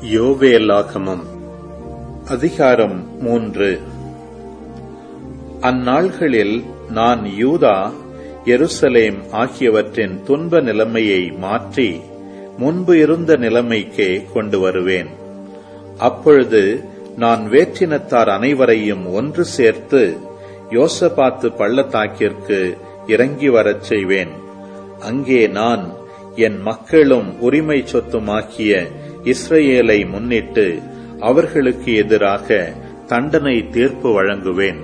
யோவேலாகமம் அதிகாரம் மூன்று அந்நாள்களில் நான் யூதா எருசலேம் ஆகியவற்றின் துன்ப நிலைமையை மாற்றி முன்பு இருந்த நிலைமைக்கே கொண்டு வருவேன் அப்பொழுது நான் வேற்றினத்தார் அனைவரையும் ஒன்று சேர்த்து யோசபாத்து பள்ளத்தாக்கிற்கு இறங்கி வரச் செய்வேன் அங்கே நான் என் மக்களும் உரிமை சொத்துமாக்கிய இஸ்ரேலை முன்னிட்டு அவர்களுக்கு எதிராக தண்டனை தீர்ப்பு வழங்குவேன்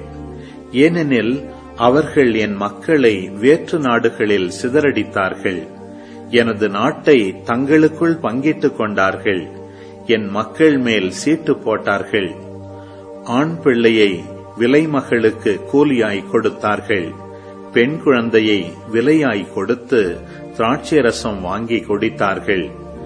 ஏனெனில் அவர்கள் என் மக்களை வேற்று நாடுகளில் சிதறடித்தார்கள் எனது நாட்டை தங்களுக்குள் பங்கிட்டுக் கொண்டார்கள் என் மக்கள் மேல் சீட்டு போட்டார்கள் ஆண் பிள்ளையை விலைமகளுக்கு கூலியாய் கொடுத்தார்கள் பெண் குழந்தையை விலையாய் கொடுத்து திராட்சை ரசம் வாங்கி குடித்தார்கள்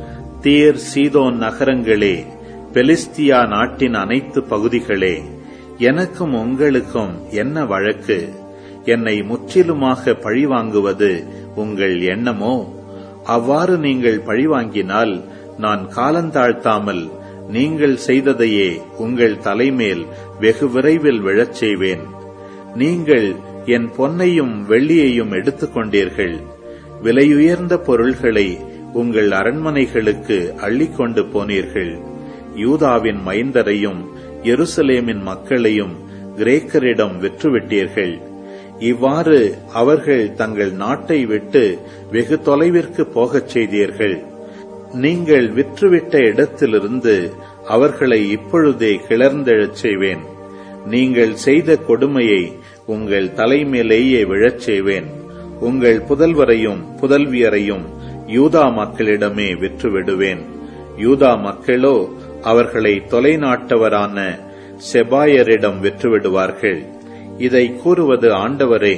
தீர் சீதோன் நகரங்களே பெலிஸ்தியா நாட்டின் அனைத்து பகுதிகளே எனக்கும் உங்களுக்கும் என்ன வழக்கு என்னை முற்றிலுமாக பழிவாங்குவது உங்கள் எண்ணமோ அவ்வாறு நீங்கள் பழிவாங்கினால் நான் காலந்தாழ்த்தாமல் நீங்கள் செய்ததையே உங்கள் தலைமேல் வெகு விரைவில் விழச் செய்வேன் நீங்கள் என் பொன்னையும் வெள்ளியையும் எடுத்துக் கொண்டீர்கள் விலையுயர்ந்த பொருள்களை உங்கள் அரண்மனைகளுக்கு அள்ளிக்கொண்டு போனீர்கள் யூதாவின் மைந்தரையும் எருசலேமின் மக்களையும் கிரேக்கரிடம் விற்றுவிட்டீர்கள் இவ்வாறு அவர்கள் தங்கள் நாட்டை விட்டு வெகு தொலைவிற்கு போகச் செய்தீர்கள் நீங்கள் விற்றுவிட்ட இடத்திலிருந்து அவர்களை இப்பொழுதே கிளர்ந்தெழச் செய்வேன் நீங்கள் செய்த கொடுமையை உங்கள் தலைமேலேயே விழச் செய்வேன் உங்கள் புதல்வரையும் புதல்வியரையும் யூதா மக்களிடமே விற்றுவிடுவேன் யூதா மக்களோ அவர்களை தொலைநாட்டவரான செபாயரிடம் விற்றுவிடுவார்கள் இதை கூறுவது ஆண்டவரே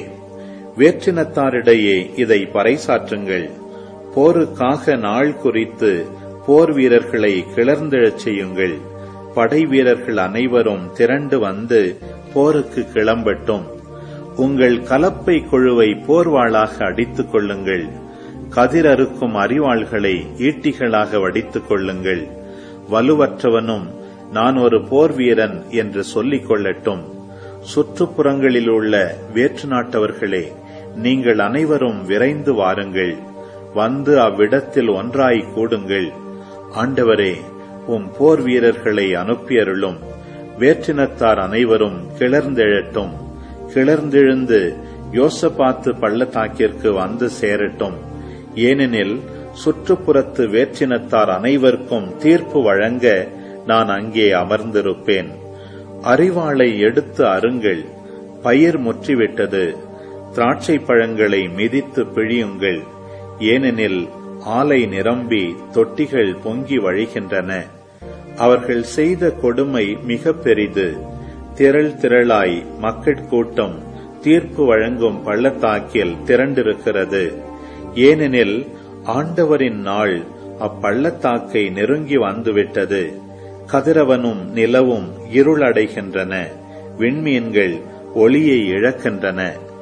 வேற்றினத்தாரிடையே இதை பறைசாற்றுங்கள் போருக்காக நாள் குறித்து போர் வீரர்களை கிளர்ந்தெழச் செய்யுங்கள் படை வீரர்கள் அனைவரும் திரண்டு வந்து போருக்கு கிளம்பட்டும் உங்கள் கலப்பை குழுவை போர்வாளாக அடித்துக் கொள்ளுங்கள் கதிரறுக்கும் அறிவாள்களை ஈட்டிகளாக வடித்துக் கொள்ளுங்கள் வலுவற்றவனும் நான் ஒரு போர் வீரன் என்று சொல்லிக் கொள்ளட்டும் சுற்றுப்புறங்களில் உள்ள வேற்று நாட்டவர்களே நீங்கள் அனைவரும் விரைந்து வாருங்கள் வந்து அவ்விடத்தில் ஒன்றாய் கூடுங்கள் ஆண்டவரே உம் போர் வீரர்களை அனுப்பியருளும் வேற்றினத்தார் அனைவரும் கிளர்ந்தெழட்டும் கிளர்ந்தெழுந்து யோசபாத்து பள்ளத்தாக்கிற்கு வந்து சேரட்டும் ஏனெனில் சுற்றுப்புறத்து வேற்றினத்தார் அனைவருக்கும் தீர்ப்பு வழங்க நான் அங்கே அமர்ந்திருப்பேன் அறிவாளை எடுத்து அருங்கள் பயிர் முற்றிவிட்டது திராட்சை பழங்களை மிதித்து பிழியுங்கள் ஏனெனில் ஆலை நிரம்பி தொட்டிகள் பொங்கி வழிகின்றன அவர்கள் செய்த கொடுமை மிக பெரிது திரள் திரளாய் மக்கள் கூட்டம் தீர்ப்பு வழங்கும் பள்ளத்தாக்கில் திரண்டிருக்கிறது ஏனெனில் ஆண்டவரின் நாள் அப்பள்ளத்தாக்கை நெருங்கி வந்துவிட்டது கதிரவனும் நிலவும் இருளடைகின்றன விண்மீன்கள் ஒளியை இழக்கின்றன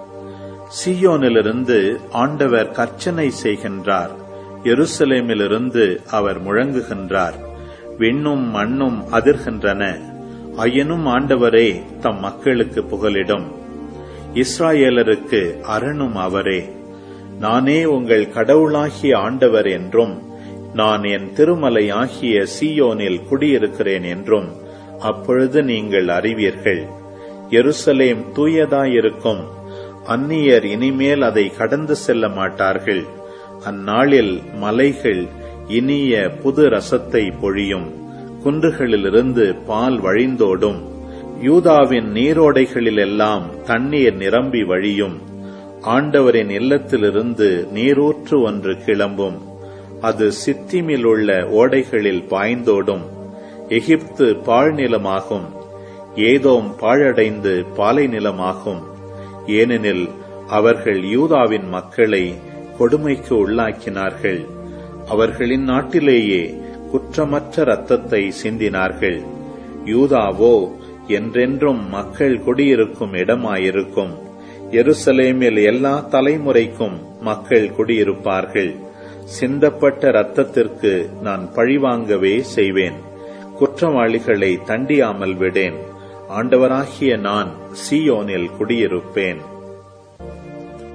சியோனிலிருந்து ஆண்டவர் கர்ச்சனை செய்கின்றார் எருசலேமிலிருந்து அவர் முழங்குகின்றார் விண்ணும் மண்ணும் அதிர்கின்றன ஐயனும் ஆண்டவரே தம் மக்களுக்கு புகலிடும் இஸ்ராயேலருக்கு அரணும் அவரே நானே உங்கள் கடவுளாகிய ஆண்டவர் என்றும் நான் என் திருமலை ஆகிய சியோனில் குடியிருக்கிறேன் என்றும் அப்பொழுது நீங்கள் அறிவீர்கள் எருசலேம் தூயதாயிருக்கும் அந்நியர் இனிமேல் அதை கடந்து செல்ல மாட்டார்கள் அந்நாளில் மலைகள் இனிய புது ரசத்தை பொழியும் குன்றுகளிலிருந்து பால் வழிந்தோடும் யூதாவின் நீரோடைகளிலெல்லாம் தண்ணீர் நிரம்பி வழியும் ஆண்டவரின் இல்லத்திலிருந்து நீரூற்று ஒன்று கிளம்பும் அது சித்திமில் உள்ள ஓடைகளில் பாய்ந்தோடும் எகிப்து பாழ்நிலமாகும் ஏதோம் பாழடைந்து பாலை நிலமாகும் ஏனெனில் அவர்கள் யூதாவின் மக்களை கொடுமைக்கு உள்ளாக்கினார்கள் அவர்களின் நாட்டிலேயே குற்றமற்ற இரத்தத்தை சிந்தினார்கள் யூதாவோ என்றென்றும் மக்கள் குடியிருக்கும் இடமாயிருக்கும் எருசலேமில் எல்லா தலைமுறைக்கும் மக்கள் குடியிருப்பார்கள் சிந்தப்பட்ட இரத்தத்திற்கு நான் பழிவாங்கவே செய்வேன் குற்றவாளிகளை தண்டியாமல் விடேன் ஆண்டவராகிய நான் சீயோனில் குடியிருப்பேன்